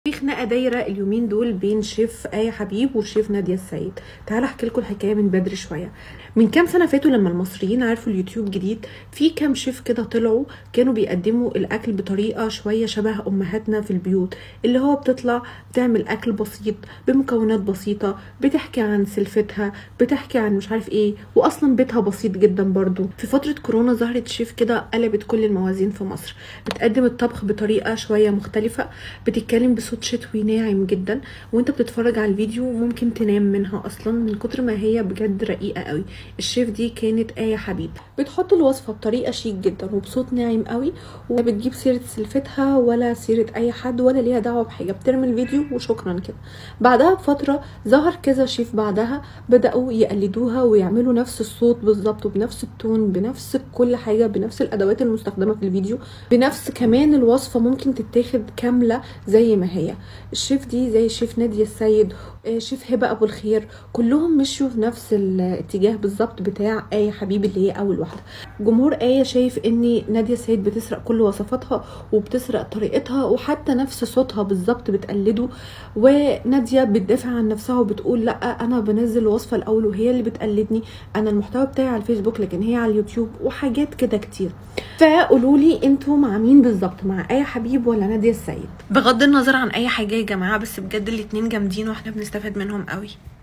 في خناقه دايره اليومين دول بين شيف ايه حبيب وشيف ناديه السيد تعالى احكي لكم الحكايه من بدري شويه من كام سنه فاتوا لما المصريين عرفوا اليوتيوب جديد في كام شيف كده طلعوا كانوا بيقدموا الاكل بطريقه شويه شبه امهاتنا في البيوت اللي هو بتطلع تعمل اكل بسيط بمكونات بسيطه بتحكي عن سلفتها بتحكي عن مش عارف ايه واصلا بيتها بسيط جدا برضو في فتره كورونا ظهرت شيف كده قلبت كل الموازين في مصر بتقدم الطبخ بطريقه شويه مختلفه بتتكلم بصوت شتوي ناعم جدا وانت بتتفرج على الفيديو ممكن تنام منها اصلا من كتر ما هي بجد رقيقه قوي الشيف دي كانت آية حبيب بتحط الوصفة بطريقة شيك جدا وبصوت ناعم قوي ولا بتجيب سيرة سلفتها ولا سيرة أي حد ولا ليها دعوة بحاجة بترمي الفيديو وشكرا كده بعدها بفترة ظهر كذا شيف بعدها بدأوا يقلدوها ويعملوا نفس الصوت بالظبط وبنفس التون بنفس كل حاجة بنفس الأدوات المستخدمة في الفيديو بنفس كمان الوصفة ممكن تتاخد كاملة زي ما هي الشيف دي زي الشيف نادية السيد شيف هبة أبو الخير كلهم مشوا في نفس الاتجاه بالظبط بتاع آية حبيبي اللي هي أول واحدة جمهور آية شايف إن نادية السيد بتسرق كل وصفاتها وبتسرق طريقتها وحتى نفس صوتها بالظبط بتقلده ونادية بتدافع عن نفسها وبتقول لا أنا بنزل الوصفة الأول وهي اللي بتقلدني أنا المحتوى بتاعي على الفيسبوك لكن هي على اليوتيوب وحاجات كده كتير فقولوا لي انتوا مع مين بالظبط مع آية حبيب ولا نادية السيد بغض النظر عن أي حاجة يا جماعة بس بجد الاتنين جامدين واحنا بنستفاد منهم قوي